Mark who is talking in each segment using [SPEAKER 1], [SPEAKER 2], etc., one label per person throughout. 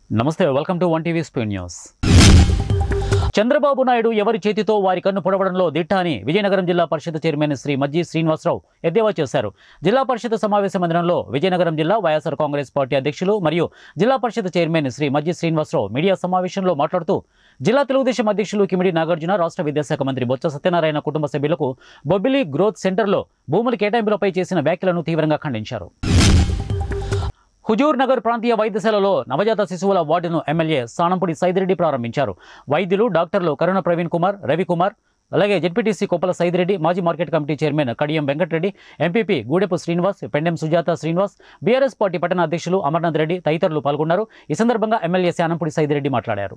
[SPEAKER 1] నమస్తే welcome to one TV speed news Chandrababu Naidu ఎవరి చేతితో వారి కన్ను పొడవడంలో దిట్ట అని విజయనగరం జిల్లా పరిషత్ చైర్మన్ శ్రీ మజ్జి శ్రీనివాసరావు ఎద్దేవా చేశారు జిల్లా పరిషత్ సమావేశ మందిరంలో విజయనగరం జిల్లా వైఎస్ఆర్ కాంగ్రెస్ పార్టీ అధ్యక్షులు మరియు జిల్లా పరిషత్ చైర్మన్ శ్రీ మజ్జి శ్రీనివాసరావు మీడియా సమావేశంలో మాట్లాడుతూ జిల్లా తెలుగుదేశం అధ్యక్షులు కిమిడి నాగార్జున రాష్ట్ర విద్యాశాఖ మంత్రి బొత్స సత్యనారాయణ కుటుంబ సభ్యులకు బొబ్బిలి గ్రోత్ సెంటర్లో భూముల కేటాయింపులపై చేసిన వ్యాఖ్యలను తీవ్రంగా ఖండించారు హుజూర్ నగర్ ప్రాంతీయ వైద్యశాలలో నవజాత శిశువుల వార్డును ఎమ్మెల్యే సానంపుడి సైదిరెడ్డి ప్రారంభించారు వైద్యులు డాక్టర్లు కరుణ ప్రవీణ్ కుమార్ రవికుమార్ అలాగే జెడ్పీటీసీ కొప్పల సైదిరెడ్డి మాజీ market committee chairman Kadiyam Venkatareddy MPP Gudepu Srinivas Pendem Sujatha Srinivas BRS party పట్టణ అధ్యక్షులు అమర్నాథ్ రెడ్డి తదితరులు పాల్గొన్నారు ఈ సందర్భంగా ఎమ్మెల్యే శానంపుడి సైదిరెడ్డి మాట్లాడారు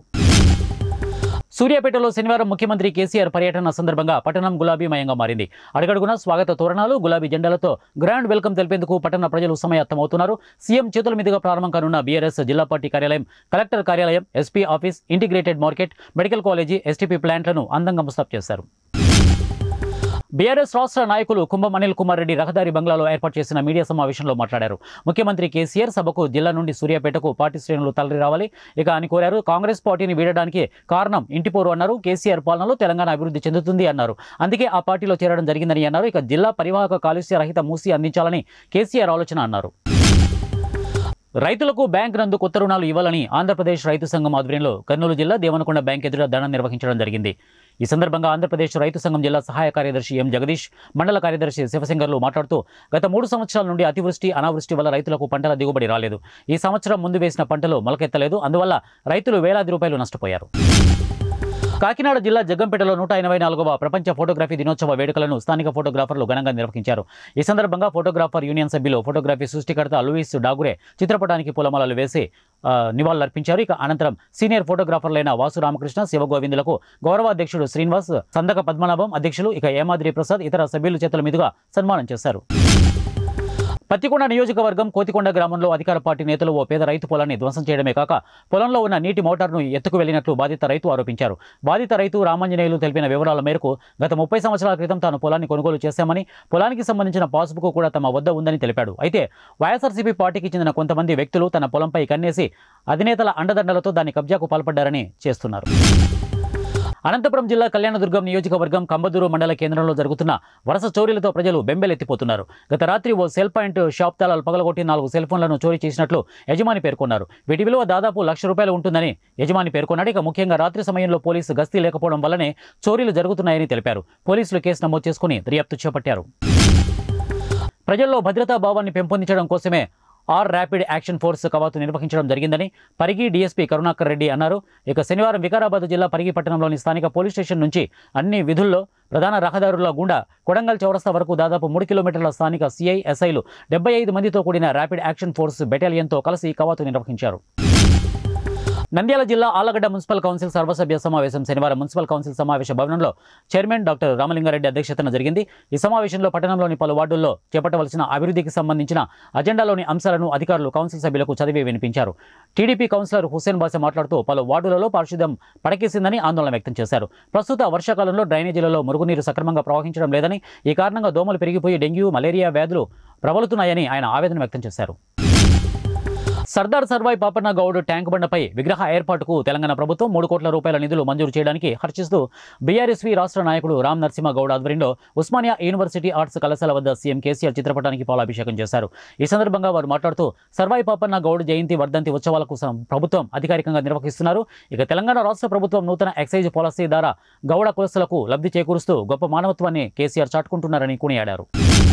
[SPEAKER 1] సూర్యాపేటలో శనివారం ముఖ్యమంత్రి కేసీఆర్ పర్యటన సందర్భంగా పట్టణం గులాబీమయంగా మారింది అడుగడుగున స్వాగత తోరణాలు గులాబీ జెండాలతో గ్రాండ్ వెల్కమ్ తెలిపేందుకు పట్టణ ప్రజలు సమాయత్తమవుతున్నారు సీఎం చేతుల మీదుగా ప్రారంభం కానున్న బీఆర్ఎస్ జిల్లా పార్టీ కార్యాలయం కలెక్టర్ కార్యాలయం SP office integrated market medical college STP ప్లాంట్లను అందంగా ముస్తాబ్ చేశారు బీఆర్ఎస్ రాష్ట్ర నాయకులు కుంభం అనిల్ కుమార్ రెడ్డి రహదారి బంగ్లాలో ఏర్పాటు చేసిన మీడియా సమావేశంలో మాట్లాడారు ముఖ్యమంత్రి కేసీఆర్ సభకు జిల్లా నుండి సూర్యాపేటకు పార్టీ శ్రేణులు తరలి రావాలి ఇక అని కోరారు కాంగ్రెస్ పార్టీని వీడడానికి కారణం ఇంటిపోరు అన్నారు కేసీఆర్ పాలనలో తెలంగాణ అభివృద్ధి చెందుతుంది అన్నారు అందుకే ఆ పార్టీలో చేరడం జరిగిందని అన్నారు ఇక జిల్లా పరివాహక కాలుష్య రహిత మూసి అందించాలని కేసీఆర్ ఆలోచన అన్నారు రైతులకు బ్యాంక్ నందు కొత్త రుణాలు ఇవ్వాలని ఆంధ్రప్రదేశ్ రైతు సంఘం ఆధ్వర్యంలో కర్నూలు జిల్లా దేవనకొండ బ్యాంక్ ఎదుట ధర్నా నిర్వహించడం జరిగింది ఈ సందర్భంగా ఆంధ్రప్రదేశ్ రైతు సంఘం జిల్లా సహాయ కార్యదర్శి ఎం జగదీష్ మండల కార్యదర్శి శివశంకర్లు మాట్లాడుతూ గత మూడు సంవత్సరాల నుండి అతివృష్టి అనావృష్టి వల్ల రైతులకు పంటల దిగుబడి రాలేదు ఈ సంవత్సరం ముందు వేసిన పంటలు మొలకెత్తలేదు అందువల్ల రైతులు వేలాది రూపాయలు నష్టపోయారు కాకినాడ జిల్లా జగ్గంపేటలో నూట ఎనభై నాలుగవ ప్రపంచ ఫోటోగ్రఫీ దినోత్సవ వేడుకలను స్థానిక ఫోటోగ్రాఫర్లు ఘనంగా నిర్వహించారు ఈ సందర్భంగా ఫోటోగ్రాఫర్ యూనియన్ సభ్యులు ఫోటోగ్రఫీ సృష్టికర్త లూయిస్ డాగురే చిత్రపటానికి పూలమాలలు వేసి ఆ, నివాళులర్పించారు ఇక అనంతరం సీనియర్ ఫోటోగ్రాఫర్లైన వాసు రామకృష్ణ శివగోవిందులకు గౌరవాధ్యక్షుడు శ్రీనివాస్ సందక పద్మనాభం అధ్యక్షులు ఇక ఏమాద్రి ప్రసాద్ ఇతర సభ్యుల చేతుల మీదుగా సన్మానం చేశారు పత్తికొండ నియోజకవర్గం కోతికొండ గ్రామంలో అధికార పార్టీ నేతలు ఓ పేద రైతు పొలాన్ని ధ్వంసం చేయడమే కాక పొలంలో ఉన్న నీటి మోటార్ను ఎత్తుకు వెళ్లినట్లు బాధిత రైతు ఆరోపించారు బాధిత రైతు రామాంజనేయులు తెలిపిన వివరాల మేరకు గత ముప్పై సంవత్సరాల క్రితం తాను పొలాన్ని కొనుగోలు చేశామని పొలానికి సంబంధించిన పాస్బుక్ కూడా తమ వద్ద ఉందని తెలిపాడు అయితే వైఎస్ఆర్సీపీ పార్టీకి చెందిన కొంతమంది వ్యక్తులు తన పొలంపై కన్నేసి అధినేతల అండదండలతో దాని కబ్జాకు పాల్పడ్డారని చేస్తున్నారు అనంతపురం జిల్లా కళ్యాణదుర్గం నియోజకవర్గం కంబదూరు మండల కేంద్రంలో జరుగుతున్న వరుస చోరీలతో ప్రజలు బెంబెలెత్తిపోతున్నారు గత రాత్రి ఓ సెల్ పాయింట్ షాప్ తాళాలు పగలగొట్టి నాలుగు సెల్ ఫోన్లను చోరీ చేసినట్లు యజమాని పేర్కొన్నారు వీటి విలువ దాదాపు లక్ష రూపాయలు ఉంటుందని యజమాని పేర్కొన్నాడు ఇక ముఖ్యంగా రాత్రి సమయంలో పోలీసు గస్తీ లేకపోవడం వల్లనే చోరీలు జరుగుతున్నాయని తెలిపారు పోలీసులు కేసు నమోదు చేసుకుని దర్యాప్తు చేపట్టారు ప్రజల్లో భద్రతా భావాన్ని పెంపొందించడం కోసమే ఆర్ ర్యాపిడ్ యాక్షన్ ఫోర్స్ కవాతు నిర్వహించడం జరిగిందని పరిగి డీఎస్పీ కరుణాకర్ రెడ్డి అన్నారు ఇక శనివారం వికారాబాద్ జిల్లా పరిగి పట్టణంలోని స్థానిక పోలీస్ స్టేషన్ నుంచి అన్ని విధుల్లో ప్రధాన రహదారుల గుండా కొడంగల్ చౌరస్తా వరకు దాదాపు మూడు కిలోమీటర్ల స్థానిక సిఐ ఎస్ఐలు డెబ్బై ఐదు మందితో కూడిన ర్యాపిడ్ యాక్షన్ ఫోర్స్ బెటాలియన్తో కలిసి కవాతు నిర్వహించారు నంద్యాల జిల్లా ఆలగడ్డ మున్సిపల్ కౌన్సిల్ సర్వసభ్య సమావేశం శనివారం మున్సిపల్ కౌన్సిల్ సమావేశ భవనంలో చైర్మన్ డాక్టర్ రామలింగారెడ్డి అధ్యక్షతన జరిగింది ఈ సమావేశంలో పట్టణంలోని పలు వార్డుల్లో చేపట్టవలసిన అభివృద్ధికి సంబంధించిన అజెండాలోని అంశాలను అధికారులు కౌన్సిల్ సభ్యులకు చదివి వినిపించారు టీడీపీ కౌన్సిలర్ హుసేన్ బాసే మాట్లాడుతూ పలు వార్డులలో పారిశుద్ధ్యం పడకేసిందని ఆందోళన వ్యక్తం చేశారు ప్రస్తుత వర్షాకాలంలో డ్రైనేజీలలో మురుగునీరు సక్రమంగా ప్రవహించడం లేదని ఈ కారణంగా దోమలు పెరిగిపోయి డెంగ్యూ మలేరియా వ్యాధులు ప్రబలుతున్నాయని ఆయన ఆవేదన వ్యక్తం చేశారు సర్దార్ సర్వాయి పాపన్న గౌడ్ ట్యాంక్ బండపై విగ్రహ ఏర్పాటుకు తెలంగాణ ప్రభుత్వం మూడు కోట్ల రూపాయల నిధులు మంజూరు చేయడానికి హర్షిస్తూ బీఆర్ఎస్వీ రాష్ట్ర నాయకుడు రామ్ నరసింహ గౌడ్ ఆధ్వర్యంలో ఉస్మానియా యూనివర్సిటీ ఆర్ట్స్ కళాశాల వద్ద సీఎం కేసీఆర్ చిత్రపటానికి పాలాభిషేకం చేశారు ఈ సందర్భంగా వారు మాట్లాడుతూ సర్వాయి పాపన్న గౌడ్ జయంతి వర్ధంతి ఉత్సవాలకు సం- ప్రభుత్వం అధికారికంగా నిర్వహిస్తున్నారు ఇక తెలంగాణ రాష్ట్ర ప్రభుత్వం నూతన ఎక్సైజ్ పాలసీ ద్వారా గౌడ కులస్తులకు లబ్ధి చేకూరుస్తూ గొప్ప మానవత్వాన్ని కేసీఆర్ చాటుకుంటున్నారని కొనియాడారు